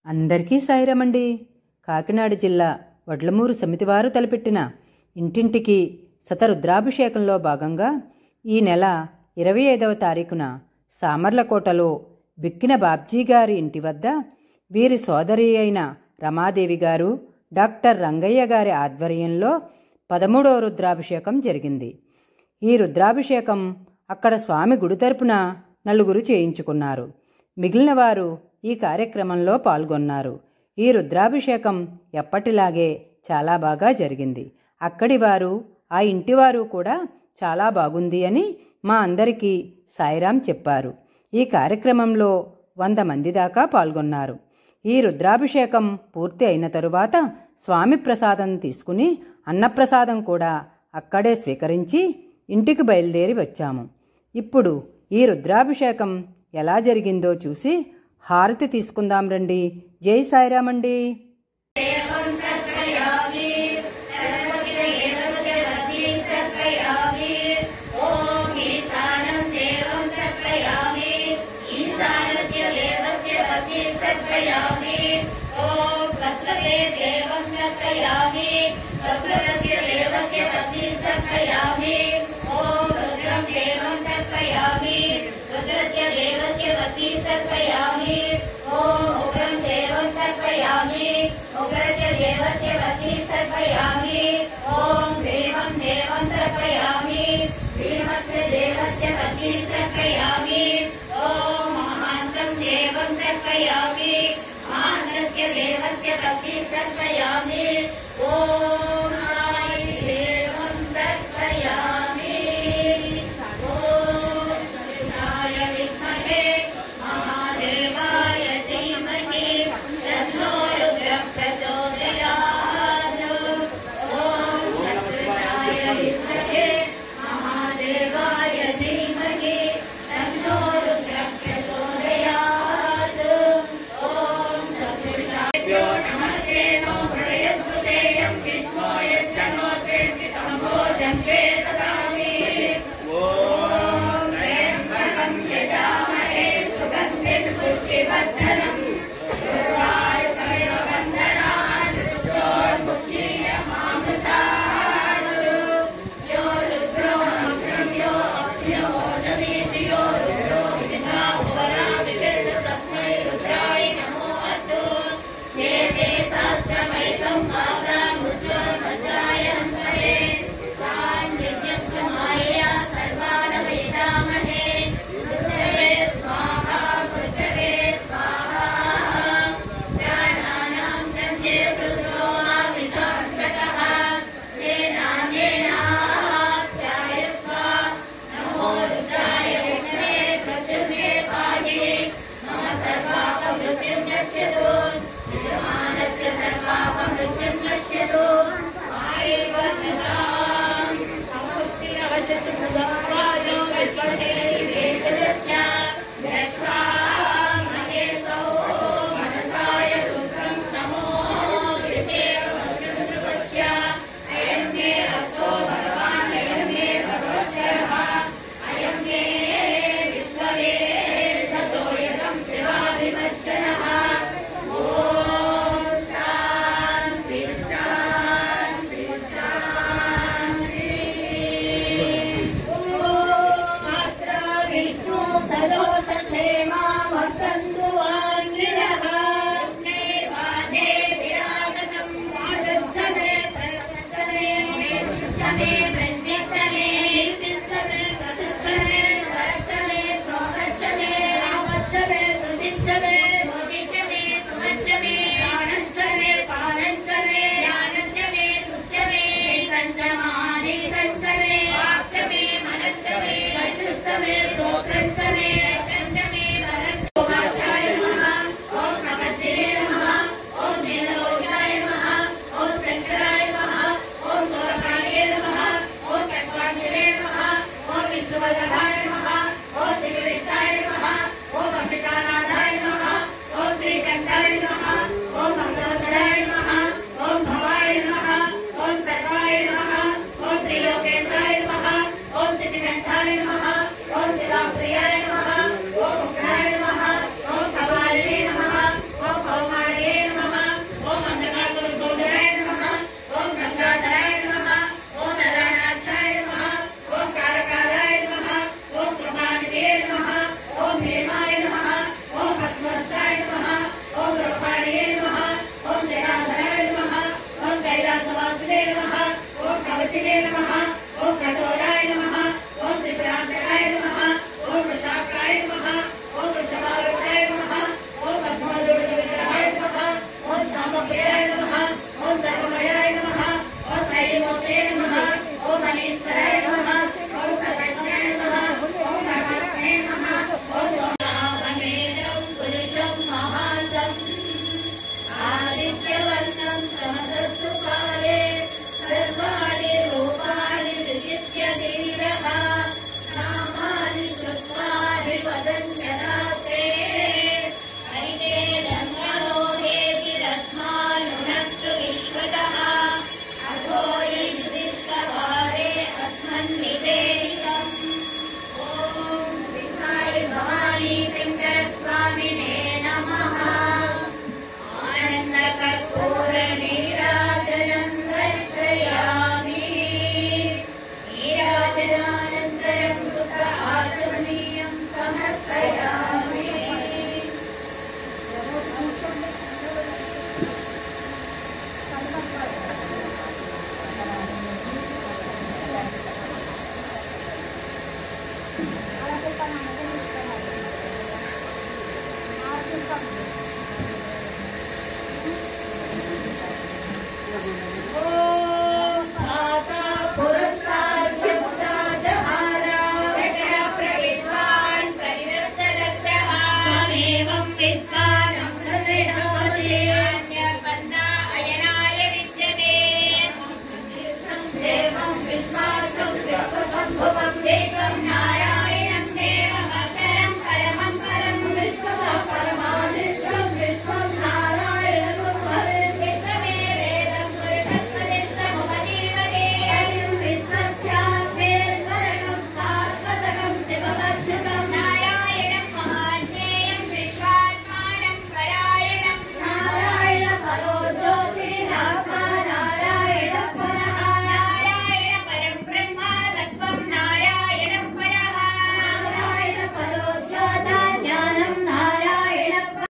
అందరికీ సాయిరామండి కాకినాడ జిల్లా వడ్లమూరు సమితివారు తలపెట్టిన ఇంటింటికి శతరుద్రాభిషేకంలో భాగంగా ఈ నెల ఇరవై ఐదవ తారీఖున సామర్లకోటలో బిక్కిన బాబ్జీ గారి ఇంటి వద్ద వీరి సోదరి అయిన రమాదేవి గారు డాక్టర్ రంగయ్య గారి ఆధ్వర్యంలో పదమూడవ రుద్రాభిషేకం జరిగింది ఈ రుద్రాభిషేకం అక్కడ స్వామి గుడి తరపున నలుగురు చేయించుకున్నారు మిగిలిన వారు ఈ కార్యక్రమంలో పాల్గొన్నారు ఈ రుద్రాభిషేకం ఎప్పటిలాగే చాలా బాగా జరిగింది అక్కడి వారు ఆ ఇంటివారు కూడా చాలా బాగుంది అని మా అందరికీ సాయిరాం చెప్పారు ఈ కార్యక్రమంలో వంద మంది దాకా పాల్గొన్నారు ఈ రుద్రాభిషేకం పూర్తి అయిన తరువాత స్వామి ప్రసాదం తీసుకుని అన్నప్రసాదం కూడా అక్కడే స్వీకరించి ఇంటికి బయలుదేరి వచ్చాము ఇప్పుడు ఈ రుద్రాభిషేకం ఎలా జరిగిందో చూసి హారతి తీసుకుందాం రండి జై సాయిరామండి దేవస్య దేవస్య పతి సర్పయామి ఓం